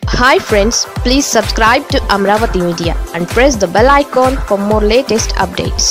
hi friends please subscribe to Amaravati media and press the bell icon for more latest updates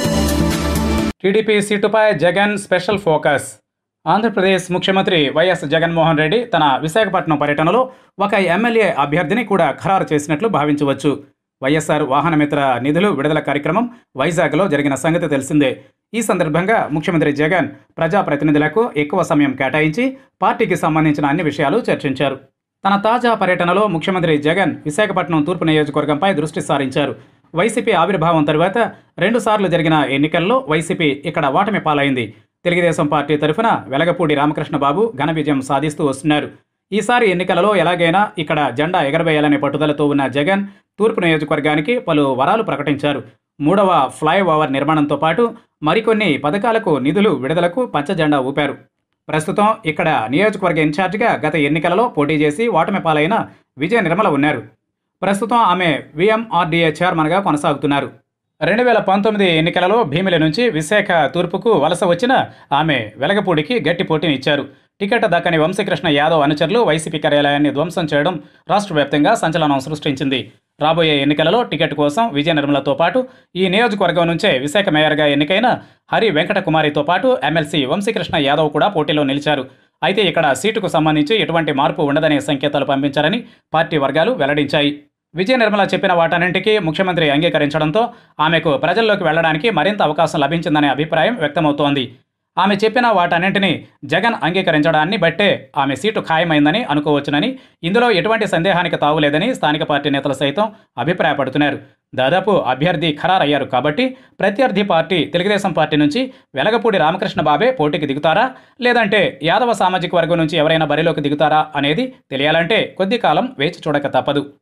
TDP సీటుపై Jagan special focus Andhra Pradesh ముఖ్యమంత్రి వైఎస్ జగన్మోహన్ రెడ్డి తన విశాఖపట్నం పర్యటనలో ఒక MLA అభ్యర్థిని కూడా ఖరారు చేసినట్లు భావించవచ్చు వైఎస్ఆర్ వాహనమిత్ర నిధులు విడుదల కార్యక్రమం వైజాగ్లో జరిగిన సంగతి తెలిసిందే ఈ సందర్భంగా ముఖ్యమంత్రి జగన్ ప్రజాప్రతినిధులకు ఎక్కువ సమయం కేటాయించి పార్టీకి సంబంధించిన అన్ని విషయాలు చర్చించారు తన తాజా పర్యటనలో ముఖ్యమంత్రి జగన్ విశాఖపట్నం తూర్పు నియోజకవర్గంపై దృష్టి సారించారు వైసీపీ ఆవిర్భావం తరువాత రెండుసార్లు జరిగిన ఎన్నికల్లో వైసీపీ ఇక్కడ ఓటమి పాలైంది తెలుగుదేశం పార్టీ తరఫున వెలగపూడి రామకృష్ణబాబు ఘన విజయం సాధిస్తూ వస్తున్నారు ఈసారి ఎన్నికలలో ఎలాగైనా ఇక్కడ జెండా ఎగరవేయాలనే పట్టుదలతో ఉన్న జగన్ తూర్పు నియోజకవర్గానికి పలు వరాలు ప్రకటించారు మూడవ ఫ్లైఓవర్ నిర్మాణంతో పాటు మరికొన్ని పథకాలకు నిధులు విడుదలకు పచ్చజెండా ఊపారు ప్రస్తుతం ఇక్కడ నియోజకవర్గ ఇన్ఛార్జిగా గత ఎన్నికలలో పోటీ చేసి ఓటమి పాలైన విజయ నిర్మల ఉన్నారు ప్రస్తుతం ఆమె విఎంఆర్డీఏ చైర్మన్గా కొనసాగుతున్నారు రెండు వేల పంతొమ్మిది ఎన్నికలలో భీమిలి నుంచి విశాఖ తూర్పుకు వలస వచ్చిన ఆమె వెలగపూడికి గట్టి పోటీనిచ్చారు టికెట్ దక్కని వంశీకృష్ణ యాదవ్ అనుచరులు వైసీపీ కార్యాలయాన్ని ధ్వంసం చేయడం రాష్ట్ర వ్యాప్తంగా సంచలనం సృష్టించింది రాబోయే ఎన్నికలలో టికెట్ కోసం విజయ నిర్మలతో పాటు ఈ నియోజకవర్గం నుంచే విశాఖ మేయర్గా ఎన్నికైన హరి వెంకట కుమారితో పాటు ఎమ్మెల్సీ వంశీకృష్ణ యాదవ్ కూడా పోటీలో నిలిచారు అయితే ఇక్కడ సీటుకు సంబంధించి ఎటువంటి మార్పు ఉండదనే సంకేతాలు పంపించారని పార్టీ వర్గాలు వెల్లడించాయి విజయ నిర్మల చెప్పిన వాటన్నింటికీ ముఖ్యమంత్రి అంగీకరించడంతో ఆమెకు ప్రజల్లోకి వెళ్లడానికి మరింత అవకాశం లభించిందనే అభిప్రాయం వ్యక్తమవుతోంది ఆమె చెప్పిన వాటన్నింటినీ జగన్ అంగీకరించడాన్ని బట్టే ఆమె సీటు ఖాయమైందని అనుకోవచ్చునని ఇందులో ఎటువంటి సందేహానికి తావులేదని స్థానిక పార్టీ నేతలు సైతం అభిప్రాయపడుతున్నారు దాదాపు అభ్యర్థి ఖరారయ్యారు కాబట్టి ప్రత్యర్థి పార్టీ తెలుగుదేశం పార్టీ నుంచి వెలగపూడి రామకృష్ణ బాబే పోటీకి దిగుతారా లేదంటే యాదవ సామాజిక వర్గం నుంచి ఎవరైనా బరిలోకి దిగుతారా అనేది తెలియాలంటే కొద్ది కాలం వేచి చూడక తప్పదు